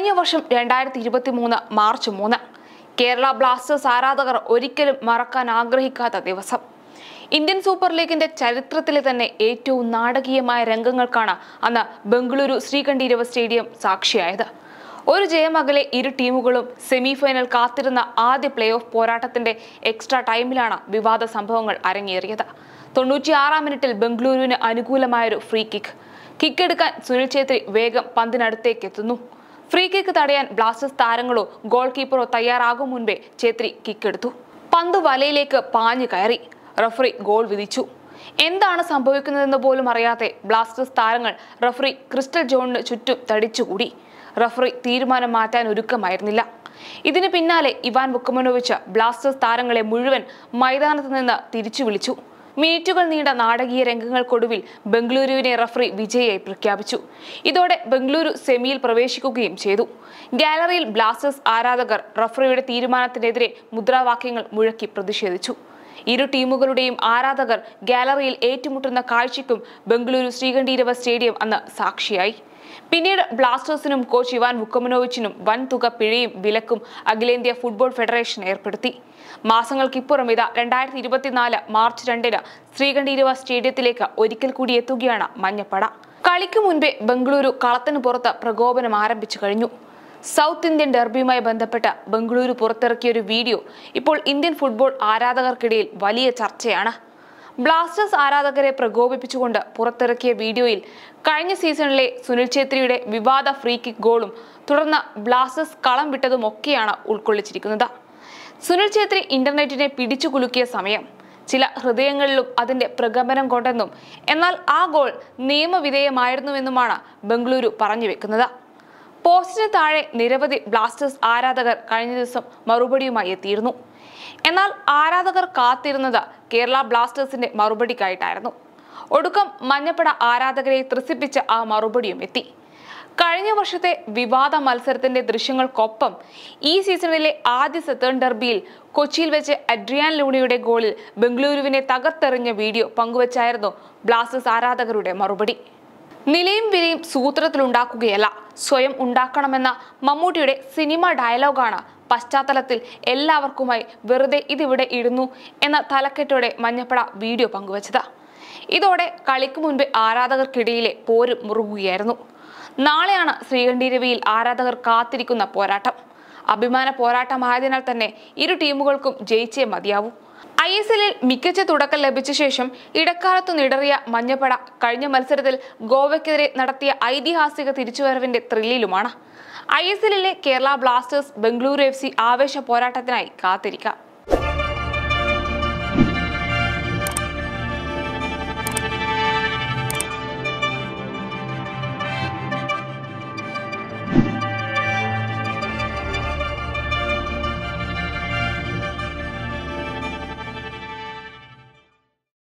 കഴിഞ്ഞ വർഷം രണ്ടായിരത്തി ഇരുപത്തി മൂന്ന് മാർച്ച് മൂന്ന് കേരള ബ്ലാസ്റ്റേഴ്സ് ആരാധകർ ഒരിക്കലും മറക്കാൻ ആഗ്രഹിക്കാത്ത ദിവസം ഇന്ത്യൻ സൂപ്പർ ലീഗിന്റെ ചരിത്രത്തിലെ തന്നെ ഏറ്റവും നാടകീയമായ രംഗങ്ങൾക്കാണ് അന്ന് ബംഗളൂരു ശ്രീകണ്ഠീരവ സ്റ്റേഡിയം സാക്ഷിയായത് ഒരു ജയമകലെ ഇരു ടീമുകളും സെമി ഫൈനൽ കാത്തിരുന്ന ആദ്യ പ്ലേ ഓഫ് പോരാട്ടത്തിന്റെ എക്സ്ട്രാ ടൈമിലാണ് വിവാദ സംഭവങ്ങൾ അരങ്ങേറിയത് തൊണ്ണൂറ്റിയാറാം മിനിറ്റിൽ ബംഗളൂരുവിന് അനുകൂലമായൊരു ഫ്രീ കിക്ക് കിക്ക് എടുക്കാൻ സുനിൽ ഛേത്രി വേഗം പന്തിനടുത്തേക്ക് എത്തുന്നു ഫ്രീ കിക്ക് തടയാൻ ബ്ലാസ്റ്റേഴ്സ് താരങ്ങളോ ഗോൾ കീപ്പറോ തയ്യാറാകും മുൻപേ ഛേത്രി കിക്ക് എടുത്തു പന്ത് വലയിലേക്ക് പാഞ്ഞു കയറി റഫറി ഗോൾ വിധിച്ചു എന്താണ് സംഭവിക്കുന്നതെന്ന് പോലും അറിയാതെ ബ്ലാസ്റ്റേഴ്സ് താരങ്ങൾ റഫറി ക്രിസ്റ്റൽ ജോണിന് ചുറ്റും തടിച്ചുകൂടി റഫറി തീരുമാനം മാറ്റാൻ ഒരുക്കമായിരുന്നില്ല ഇതിന് പിന്നാലെ ഇവാൻ ബുക്കമനോവിച്ച് ബ്ലാസ്റ്റേഴ്സ് താരങ്ങളെ മുഴുവൻ മൈതാനത്ത് നിന്ന് തിരിച്ചു വിളിച്ചു മിനിറ്റുകൾ നീണ്ട നാടകീയ രംഗങ്ങൾക്കൊടുവിൽ ബംഗളൂരുവിനെ റഫറി വിജയായി പ്രഖ്യാപിച്ചു ഇതോടെ ബംഗളൂരു സെമിയിൽ പ്രവേശിക്കുകയും ചെയ്തു ഗാലറിയിൽ ബ്ലാസ്റ്റേഴ്സ് ആരാധകർ റഫറിയുടെ തീരുമാനത്തിനെതിരെ മുദ്രാവാക്യങ്ങൾ മുഴക്കി പ്രതിഷേധിച്ചു ഇരു ടീമുകളുടെയും ആരാധകർ ഗാലറിയിൽ ഏറ്റുമുട്ടുന്ന കാഴ്ചയ്ക്കും ബംഗളൂരു ശ്രീകണ്ഠീരവ സ്റ്റേഡിയം അന്ന് സാക്ഷിയായി പിന്നീട് ബ്ലാസ്റ്റേഴ്സിനും കോച്ച് ഇവാൻ വുക്കമനോവിച്ചിനും വൻ തുക പിഴയും വിലക്കും അഖിലേന്ത്യാ ഫുട്ബോൾ ഫെഡറേഷൻ ഏർപ്പെടുത്തി മാസങ്ങൾക്കിപ്പുറം ഇതാ രണ്ടായിരത്തി ഇരുപത്തിനാല് മാർച്ച് രണ്ടിന് ശ്രീകണ്ഠീരവ സ്റ്റേഡിയത്തിലേക്ക് ഒരിക്കൽ കൂടി എത്തുകയാണ് മഞ്ഞപ്പട കളിക്കു മുൻപേ ബംഗളൂരു കളത്തിന് പുറത്ത് പ്രകോപനം ആരംഭിച്ചു കഴിഞ്ഞു സൗത്ത് ഇന്ത്യൻ ഡെർബിയുമായി ബന്ധപ്പെട്ട് ബംഗളൂരു പുറത്തിറക്കിയ ഒരു വീഡിയോ ഇപ്പോൾ ഇന്ത്യൻ ഫുട്ബോൾ ആരാധകർക്കിടയിൽ വലിയ ചർച്ചയാണ് ബ്ലാസ്റ്റേഴ്സ് ആരാധകരെ പ്രകോപിപ്പിച്ചുകൊണ്ട് പുറത്തിറക്കിയ വീഡിയോയിൽ കഴിഞ്ഞ സീസണിലെ സുനിൽ ഛേത്രിയുടെ വിവാദ ഫ്രീ കിക്ക് ഗോളും തുടർന്ന് ബ്ലാസ്റ്റേഴ്സ് കളം വിട്ടതുമൊക്കെയാണ് ഉൾക്കൊള്ളിച്ചിരിക്കുന്നത് സുനിൽ ഛേത്രി ഇന്റർനെറ്റിനെ പിടിച്ചു കുലുക്കിയ സമയം ചില ഹൃദയങ്ങളിലും അതിന്റെ പ്രകമ്പനം കൊണ്ടെന്നും എന്നാൽ ആ ഗോൾ നിയമവിധേയമായിരുന്നുവെന്നുമാണ് ബംഗളൂരു പറഞ്ഞു വെക്കുന്നത് പോസ്റ്റിന് താഴെ നിരവധി ബ്ലാസ്റ്റേഴ്സ് ആരാധകർ കഴിഞ്ഞ ദിവസം മറുപടിയുമായി എത്തിയിരുന്നു എന്നാൽ ആരാധകർ കാത്തിരുന്നത് കേരള ബ്ലാസ്റ്റേഴ്സിന്റെ മറുപടിക്കായിട്ടായിരുന്നു ഒടുക്കം മഞ്ഞപ്പട ആരാധകരെ ത്രസിപ്പിച്ച ആ മറുപടിയും എത്തി കഴിഞ്ഞ വർഷത്തെ വിവാദ മത്സരത്തിന്റെ ദൃശ്യങ്ങൾക്കൊപ്പം ഈ സീസണിലെ ആദ്യ സെത്തേൺ ഡെർബിയിൽ കൊച്ചിയിൽ വെച്ച് അഡ്രിയാൻ ലൂണിയുടെ ഗോളിൽ ബംഗളൂരുവിനെ തകർത്തെറിഞ്ഞ വീഡിയോ പങ്കുവച്ചായിരുന്നു ബ്ലാസ്റ്റേഴ്സ് ആരാധകരുടെ മറുപടി നിലയും വിലയും സൂത്രത്തിലുണ്ടാക്കുകയല്ല സ്വയം ഉണ്ടാക്കണമെന്ന മമ്മൂട്ടിയുടെ സിനിമ ഡയലോഗാണ് പശ്ചാത്തലത്തിൽ എല്ലാവർക്കുമായി വെറുതെ ഇതിവിടെ ഇടുന്നു എന്ന തലക്കെട്ടോടെ മഞ്ഞപ്പട വീഡിയോ പങ്കുവച്ചത് ഇതോടെ കളിക്ക് മുൻപ് ആരാധകർക്കിടയിലെ പോര് മുറുകുകയായിരുന്നു നാളെയാണ് ശ്രീകണ്ഠീരവിയിൽ ആരാധകർ കാത്തിരിക്കുന്ന പോരാട്ടം അഭിമാന പോരാട്ടമായതിനാൽ തന്നെ ഇരു ടീമുകൾക്കും ജയിച്ചേ മതിയാവൂ ഐ എസ് എല്ലിൽ മികച്ച തുടക്കം ലഭിച്ച ശേഷം ഇടക്കാലത്തു നിടറിയ മഞ്ഞപ്പട കഴിഞ്ഞ മത്സരത്തിൽ ഗോവയ്ക്കെതിരെ നടത്തിയ ഐതിഹാസിക തിരിച്ചുവരവിന്റെ ത്രില്ലിലുമാണ് ഐ എസ് എല്ലിലെ Kerala Blasters Bengaluru F C ആവേശ പോരാട്ടത്തിനായി കാത്തിരിക്കാം